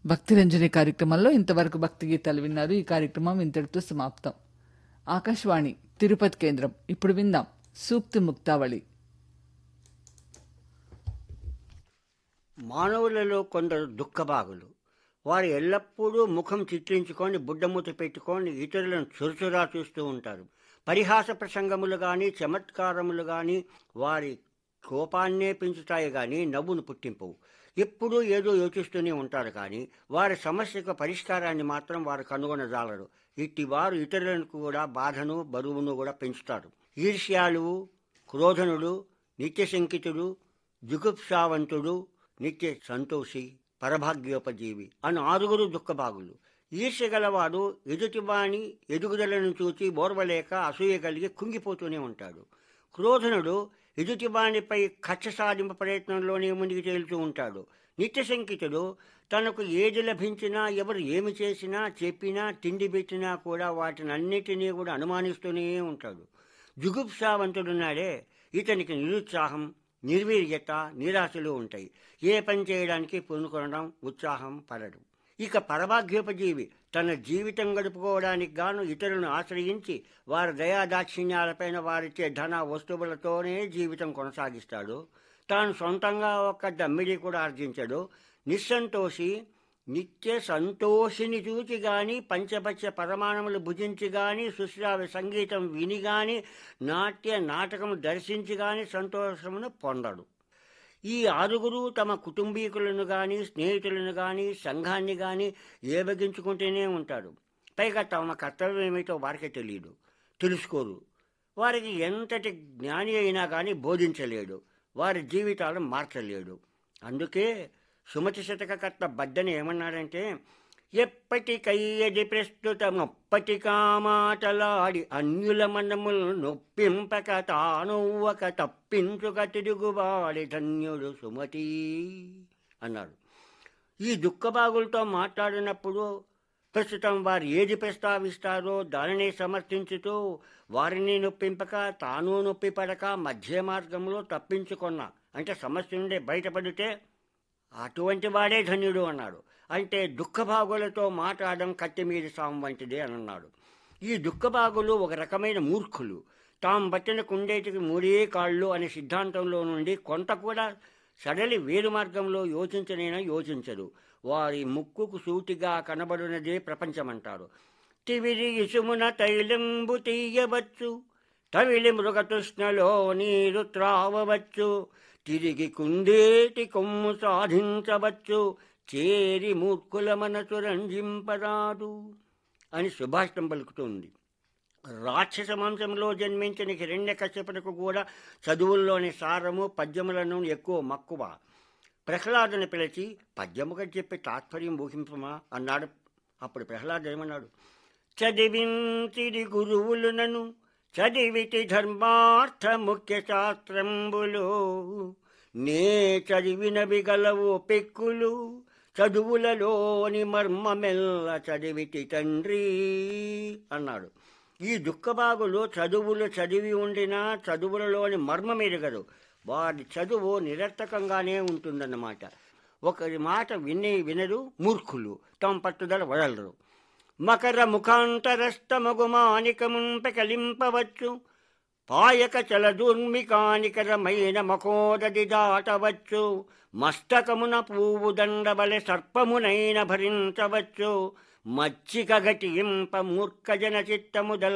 భక్తి రంజని కార్యక్రమంలో ఇంతవరకు భక్తి గీతాలు విన్నారు ఈ కార్యక్రమం ఇంతటితో సమాప్తం ఆకాశవాణి తిరుపతి కేంద్రం ఇప్పుడు విందాం సూక్తి ముక్తావళి మానవులలో కొందరు దుఃఖభాగులు వారు ఎల్లప్పుడూ ముఖం చిట్లించుకొని బుడ్డమూత పెట్టుకొని ఇతరులను చురుచురా చూస్తూ ఉంటారు పరిహాస ప్రసంగములు గాని చమత్కారములు గాని వారి కోపాన్నే పెంచుతాయి గాని నవ్వును పుట్టింపవు ఎప్పుడూ ఏదో యోచిస్తూనే ఉంటారు కానీ వారి సమస్యకు పరిష్కారాన్ని మాత్రం వారు కనుగొనజాలరు ఇట్టి వారు ఇతరులను కూడా బాధను బరువును కూడా పెంచుతారు ఈర్ష్యాలు క్రోధనుడు నిత్య శంకితుడు జుగుప్సావంతుడు నిత్య సంతోషి పరభాగ్యోపజీవి అని ఆరుగురు దుఃఖభాగులు ఈర్ష్య గలవాడు ఎదుటివాణి ఎదుగుదలను చూచి ఓర్వలేక అసూయ కలిగి కుంగిపోతూనే ఉంటాడు క్రోధనుడు ఎదుటివాణిపై కక్ష సాధింపు ప్రయత్నంలోనే మునిగి తేలుతూ ఉంటాడు నిత్య శంకితుడు తనకు ఏది లభించినా ఎవరు ఏమి చేసినా చెప్పినా తిండి పెట్టినా కూడా వాటిని అన్నిటినీ కూడా అనుమానిస్తూనే ఉంటాడు జుగుప్సావంతుడున్నాడే ఇతనికి నిరుత్సాహం నిర్వీర్యత నిరాశలు ఉంటాయి ఏ పని చేయడానికి పూనుకొనడం ఉత్సాహం పడడు ఇక పరభాగ్యోపజీవి తన జీవితం గడుపుకోవడానికి గాను ఇతరులను ఆశ్రయించి వారి దయాదాక్షిణ్యాలపైన వారిచ్చే ధన వస్తువులతోనే జీవితం కొనసాగిస్తాడు తాను సొంతంగా ఒక దమ్మిడి కూడా ఆర్జించడు నిస్సంతోషి నిత్య సంతోషిని చూచి గాని పంచపక్ష పరమాణములు భుజించి గాని సుశ్రావ్య సంగీతం విని గాని నాట్య నాటకము దర్శించి గాని సంతోషమును పొందడు ఈ ఆరుగురు తమ కుటుంబీకులను గాని స్నేహితులను గాని సంఘాన్ని గాని ఏబగించుకుంటూనే ఉంటాడు పైగా తమ కర్తవ్యం ఏమిటో వారికి తెలియదు తెలుసుకోరు వారికి ఎంతటి జ్ఞాని అయినా కానీ బోధించలేడు వారి జీవితాలను మార్చలేడు అందుకే సుమతి శతకకర్త బద్దని ఏమన్నాడంటే ఎప్పటికయ్యది ప్రస్తుతం అప్పటికా మాటలాడి అన్యుల మనములు నొప్పింపక తానొవ్వక తప్పించుక తిరుగువాడి ధన్యుడు సుమతి అన్నాడు ఈ దుఃఖభాగులతో మాట్లాడినప్పుడు ప్రస్తుతం వారు ఏది ప్రస్తావిస్తారో దానిని సమర్థించుతూ వారిని నొప్పింపక తాను నొప్పి పడక మధ్య మార్గంలో తప్పించుకున్నా అంటే సమస్య నుండి బయటపడితే అటువంటి వాడే ధన్యుడు అన్నాడు అంటే దుఃఖభాగులతో మాట్లాడడం కత్తిమీది సాం వంటిదే అని అన్నాడు ఈ దుఃఖభాగులు ఒక రకమైన మూర్ఖులు తాము పట్టిన కుండేటికి మూడే కాళ్ళు అనే సిద్ధాంతంలో నుండి కొంత కూడా సడలి వేరు మార్గంలో యోచించనైనా యోచించరు వారి ముక్కుకు సూటిగా కనబడినదే ప్రపంచమంటారు తివిరి ఇసుమున తైలంబు తీయవచ్చు తవిలి మృగతృష్ణలో నీరు త్రావవచ్చు తిరిగి కుందేటి కొమ్ము సాధించవచ్చు చేరి మూర్ఖుల మనసు రంజింపరాదు అని సుభాషితం పలుకుతుంది రాక్షస వంశంలో జన్మించిన హిరణ్య కశ్యపులకు కూడా చదువుల్లోని సారము పద్యములను ఎక్కువ మక్కువ ప్రహ్లాదుని పిలిచి పద్యముగా చెప్పి తాత్పర్యం ఊహింపమా అన్నాడు అప్పుడు ప్రహ్లాదు ఏమన్నాడు చదివించిడి గురువులునను చదివిటి ధర్మార్థ ముఖ్య శాస్త్రంబులు నే చదివినవి గలవు పెక్కులు చదువులలోని మర్మమెల్ల చదివిటి తండ్రి అన్నాడు ఈ దుఃఖభాగులు చదువులు చదివి ఉండినా చదువులలోని మర్మం ఎరగరు వారి చదువు నిరర్థకంగానే ఉంటుందన్నమాట ఒకరి మాట విని వినరు మూర్ఖులు తమ పట్టుదల వదలరు మకర ముఖాంతరస్తమగు మానికమున్ పెకలింపవచ్చు పాయక చల దుర్మికానికరమైన మకోదది దాటవచ్చు మస్తకమున పువ్వు దండబలె సర్పమునైన భరించవచ్చు మచ్చిక గటింప మూర్ఖజన చిత్తము